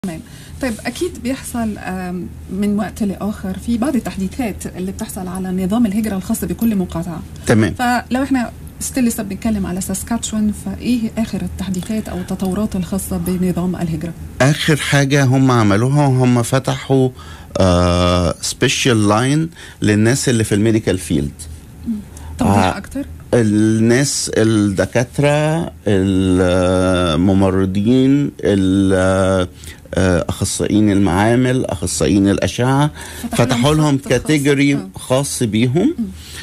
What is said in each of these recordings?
تمام طيب اكيد بيحصل آم، من وقت لاخر في بعض التحديثات اللي بتحصل على نظام الهجره الخاص بكل مقاطعه تمام فلو احنا ستيل لسه بنتكلم على ساسكاتشوان فايه اخر التحديثات او التطورات الخاصه بنظام الهجره اخر حاجه هم عملوها هم فتحوا سبيشال لاين للناس اللي في الميديكال فيلد توضيح آه. اكتر الناس الدكاتره الممرضين ال- آه، اخصائيين المعامل اخصائيين الاشعه فتحوا لهم فتحوا لهم خط خاص. كاتيجوري آه. خاص بيهم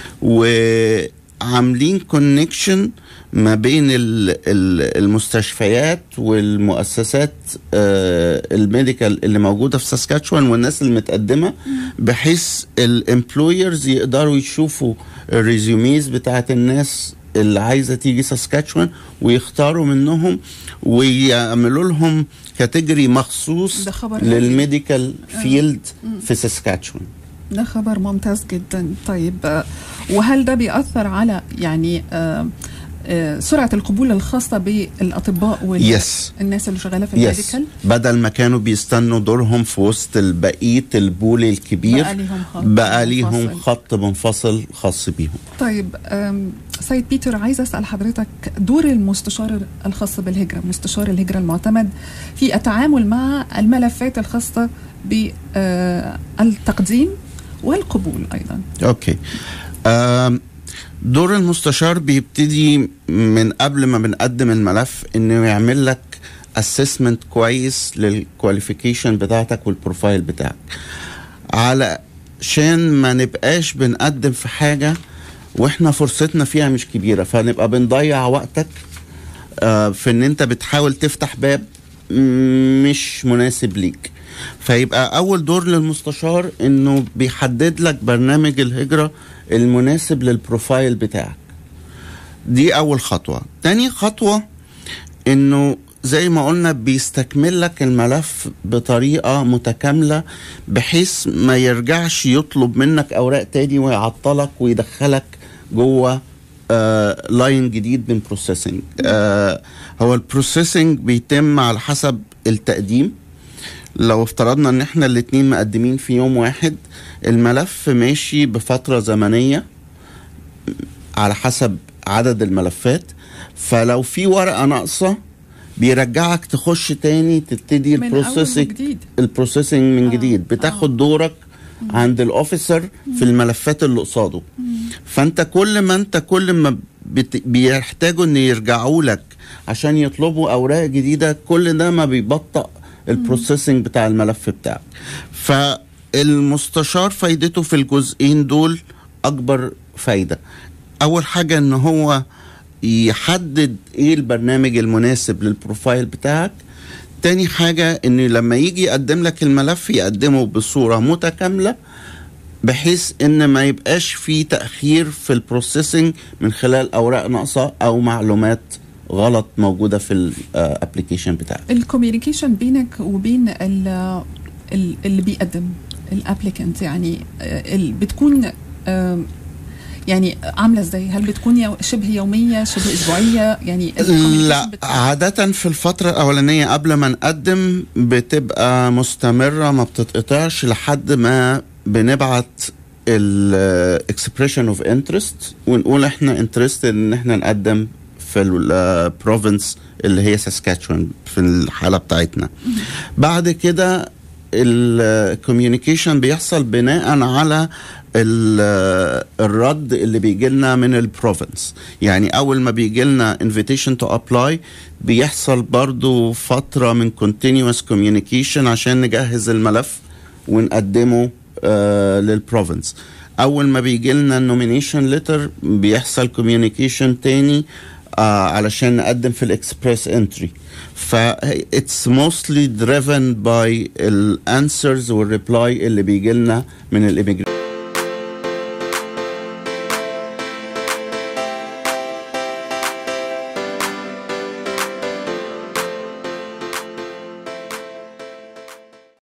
وعاملين كونكشن ما بين ال- ال- المستشفيات والمؤسسات آه، الميديكال اللي موجوده في ساسكاتشوان والناس المتقدمه بحيث الامبلويرز يقدروا يشوفوا الريزوميز بتاعت الناس اللي عايزه تيجي ساسكاتشوان ويختاروا منهم ويعملوا لهم كاتيجوري مخصوص ده خبر هايل. للميديكال فيلد في ساسكاتشوان ده خبر ممتاز جدا طيب آه، وهل ده بيأثر على يعني آه، آه، سرعه القبول الخاصه بالاطباء والناس يس اللي شغاله في يس الميديكال بدل ما كانوا بيستنوا دورهم في وسط البقيه البول الكبير بقى ليهم خط بقى ليهم منفصل. خط منفصل خاص بيهم طيب أم، سيد بيتر عايز اسال حضرتك دور المستشار الخاص بالهجره مستشار الهجره المعتمد في التعامل مع الملفات الخاصه بالتقديم والقبول ايضا اوكي آم، دور المستشار بيبتدي من قبل ما بنقدم الملف انه يعمل لك اسسمنت كويس للكواليفيكيشن بتاعتك والبروفايل بتاعك علشان ما نبقاش بنقدم في حاجه واحنا فرصتنا فيها مش كبيره فنبقى بنضيع وقتك آه، في ان انت بتحاول تفتح باب م- مش مناسب ليك فيبقى اول دور للمستشار انه بيحدد لك برنامج الهجرة المناسب للبروفايل بتاعك دي اول خطوة تاني خطوة انه زي ما قلنا بيستكمل لك الملف بطريقة متكاملة بحيث ما يرجعش يطلب منك اوراق تاني ويعطلك ويدخلك جوه آه لاين جديد من بروسيسنج آه هو البروسيسنج بيتم على حسب التقديم لو افترضنا ان احنا الاتنين مقدمين في يوم واحد الملف ماشي بفترة زمنية على حسب عدد الملفات فلو في ورقة ناقصة بيرجعك تخش تاني تبتدي من اول البروسيسنج وجديد البروسيسنج من آه، جديد بتاخد آه. دورك عند الاوفيسر في الملفات اللي قصاده فانت كل ما انت كل ما بت... بيحتاجوا ان يرجعوا لك عشان يطلبوا اوراق جديده كل ده ما بيبطئ البروسيسنج بتاع الملف بتاعك فالمستشار فايدته في الجزئين دول اكبر فايده اول حاجه ان هو يحدد ايه البرنامج المناسب للبروفايل بتاعك تاني حاجة ان لما يجي يقدم لك الملف يقدمه بصورة متكاملة بحيث ان ما يبقاش في تأخير في البروسيسنج من خلال اوراق ناقصة او معلومات غلط موجودة في الابليكيشن بتاعك الكوميونيكيشن بينك وبين ال- ال- اللي بيقدم الابليكانت يعني آه، ال- بتكون آم، يعني عامله ازاي؟ هل بتكون يو شبه يوميه شبه اسبوعيه يعني الcommunication لا بت- عادة في الفترة الأولانية قبل ما نقدم بتبقى مستمرة ما بتتقطعش لحد ما بنبعت ال expression of interest ونقول احنا interested ان احنا نقدم في البروفنس اللي هي ساسكاتشوان في الحالة بتاعتنا بعد كده الكوميونيكيشن بيحصل بناء على ال- الرد اللي بيجي لنا من البروفنس يعني اول ما بيجي لنا invitation to apply بيحصل برضو فترة من continuous communication عشان نجهز الملف ونقدمه آه للبروفنس اول ما بيجي لنا النومينيشن ليتر بيحصل كوميونيكيشن تاني آه علشان نقدم في الاكسبريس انتري ف it's mostly driven by الانسرز والريبلاي اللي بيجي لنا من الاميجريشن